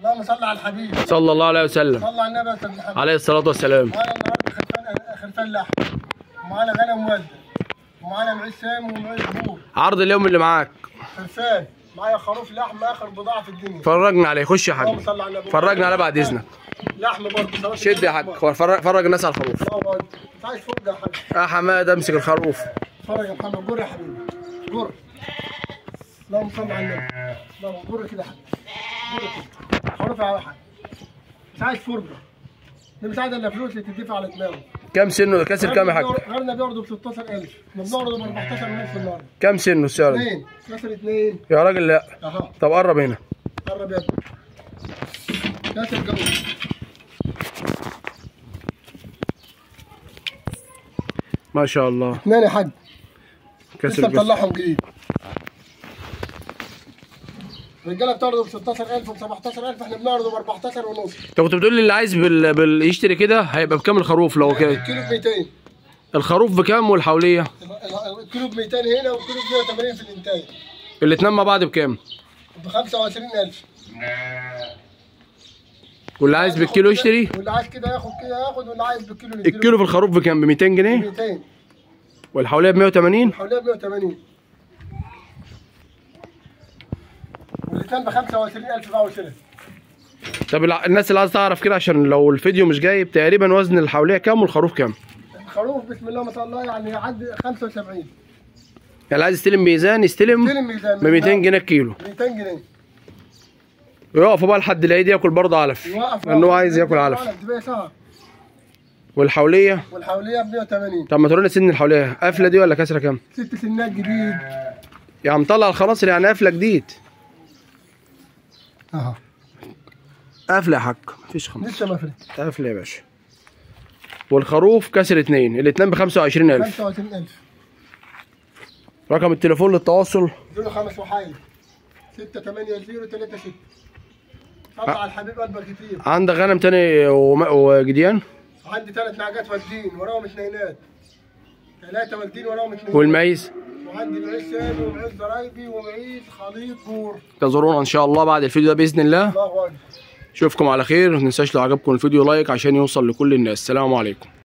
اللهم صل على الحبيب صلى الله عليه وسلم صل على النبي يا استاذ محمد عليه الصلاة والسلام معانا النهارده خرفان خرفان لحم ومعانا غنم والده ومعانا معيش سام ومعيش بور عرض اليوم اللي معاك خرفان معايا خروف لحم اخر بضاعه في الدنيا فرجنا عليه خش يا اللهم حاج صل على النبي فرجنا عليه بعد اذنك لحم برضه سواء شد يا حاج فرج, فرج الناس على الخروف الله أكبر. مش عايز فرجه يا حاج يا حماد امسك الخروف اتفرج يا محمد جر يا حبيبي جر اللهم صل على النبي اللهم جر كده يا حاج جر كده خروف يا حاج مش عايز فرجه ده مش عايز الا فلوس اللي تدفع على دماغه كام سنه كسر كام يا حاج غيرنا بيعرضوا ب 16000 احنا بنعرضه ب 14000 النهارده كام سنه السعر ده؟ اثنين كسر اثنين يا راجل لا اها طب قرب هنا قرب يا ابني كسر جو ما شاء الله اثنين يا حاج كسر لسه الجسم مطلعهم جديد الرجاله بتعرضوا ب 16000 وب 17000 احنا بنعرضه ب 14 ونص انت كنت بتقول لي اللي عايز بال... بال... يشتري كده هيبقى بكام الخروف لو كده الكيلو ب 200 الخروف بكام والحوليه الكيلو ب 200 هنا والكيلو ب 180 في الانتاج الاتنين مع بعض بكام ب 25000 واللي عايز بالكيلو يشتري واللي عايز كده ياخد كده ياخد واللي عايز بالكيلو نديله الكيلو في الخروف بكام ب 200 جنيه 200 والحوليه ب 180 حواليها ب 180 والاثنين ب 25000 باع وشراء طب الع- الناس اللي عايز تعرف كده عشان لو الفيديو مش جايب تقريبا وزن الحوليه كام والخروف كام الخروف بسم الله ما شاء الله يعني يعدي 75 يعني اللي عايز يستلم ميزان يستلم استلم ميزان ب 200 جنيه الكيلو 200 جنيه ويقف بقى لحد العيد ياكل برضه علف يوقف لان هو عايز ياكل علف تبقى سهر والحوليه والحوليه ب 180 طب ما تقول لنا سن الحوليه قافله دي ولا كسره كام ست سنات جديد يعني مطلع الخلاص يعني قافله جديد اها قافله يا حاج مفيش خمس لسه ما فرق قافله يا باشا والخروف كسر اتنين الاتنين ب 25000 25000 رقم التليفون للتواصل دول خمس وحايد 6 8 0 3 6 طلع على الحبيب قلبك كتير عندك غنم تاني وم- وجديان عندي ثلاث نعجات والدين وراهم اثنينات ثلاثة والدين وراهم اثنين والميز وعندي معيش سامي ومعيش ضرايبي ومعيش خليط بور تزورونا ان شاء الله بعد الفيديو ده باذن الله الله اكبر اشوفكم على خير ما تنساش لو عجبكم الفيديو لايك عشان يوصل لكل الناس السلام عليكم